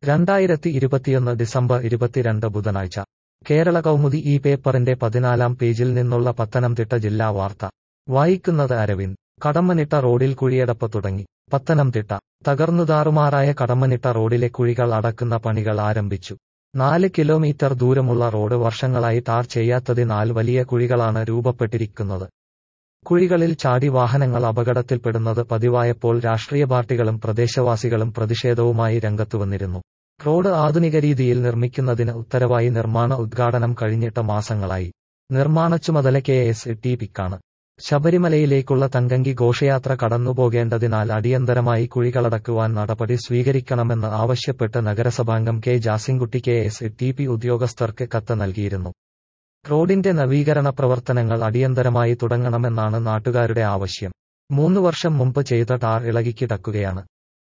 രണ്ടായിരത്തി ഇരുപത്തിയൊന്ന് ഡിസംബർ ഇരുപത്തിരണ്ട് ബുധനാഴ്ച കേരള കൗമുദി ഈ പേപ്പറിന്റെ പതിനാലാം പേജിൽ നിന്നുള്ള പത്തനംതിട്ട ജില്ലാ വാർത്ത വായിക്കുന്നത് അരവിന്ദ് കടമ്മനിട്ട റോഡിൽ കുഴിയടപ്പ് തുടങ്ങി പത്തനംതിട്ട തകർന്നു താറുമാറായ കടമ്മനിട്ട റോഡിലെ കുഴികൾ അടക്കുന്ന പണികൾ ആരംഭിച്ചു നാല് കിലോമീറ്റർ ദൂരമുള്ള റോഡ് വർഷങ്ങളായി ടാർ ചെയ്യാത്തതിനാൽ വലിയ കുഴികളാണ് രൂപപ്പെട്ടിരിക്കുന്നത് കുഴികളിൽ ചാടി വാഹനങ്ങൾ അപകടത്തിൽപ്പെടുന്നത് പതിവായപ്പോൾ രാഷ്ട്രീയ പാർട്ടികളും പ്രദേശവാസികളും പ്രതിഷേധവുമായി രംഗത്തുവന്നിരുന്നു റോഡ് ആധുനിക രീതിയിൽ നിർമ്മിക്കുന്നതിന് ഉത്തരവായി നിർമ്മാണ ഉദ്ഘാടനം കഴിഞ്ഞിട്ട് മാസങ്ങളായി നിർമ്മാണ ചുമതല കെ എസ് ടി പിക്കാണ് ശബരിമലയിലേക്കുള്ള തങ്കങ്കി ഘോഷയാത്ര കടന്നുപോകേണ്ടതിനാൽ അടിയന്തരമായി കുഴികളടക്കുവാൻ നടപടി സ്വീകരിക്കണമെന്ന് ആവശ്യപ്പെട്ട് നഗരസഭാംഗം K Jasinkutty K S T P ഉദ്യോഗസ്ഥർക്ക് കത്ത് നൽകിയിരുന്നു റോഡിന്റെ നവീകരണ പ്രവർത്തനങ്ങൾ അടിയന്തരമായി തുടങ്ങണമെന്നാണ് നാട്ടുകാരുടെ ആവശ്യം മൂന്നു വർഷം മുമ്പ് ചെയ്ത ടാർ ഇളകിക്കിടക്കുകയാണ്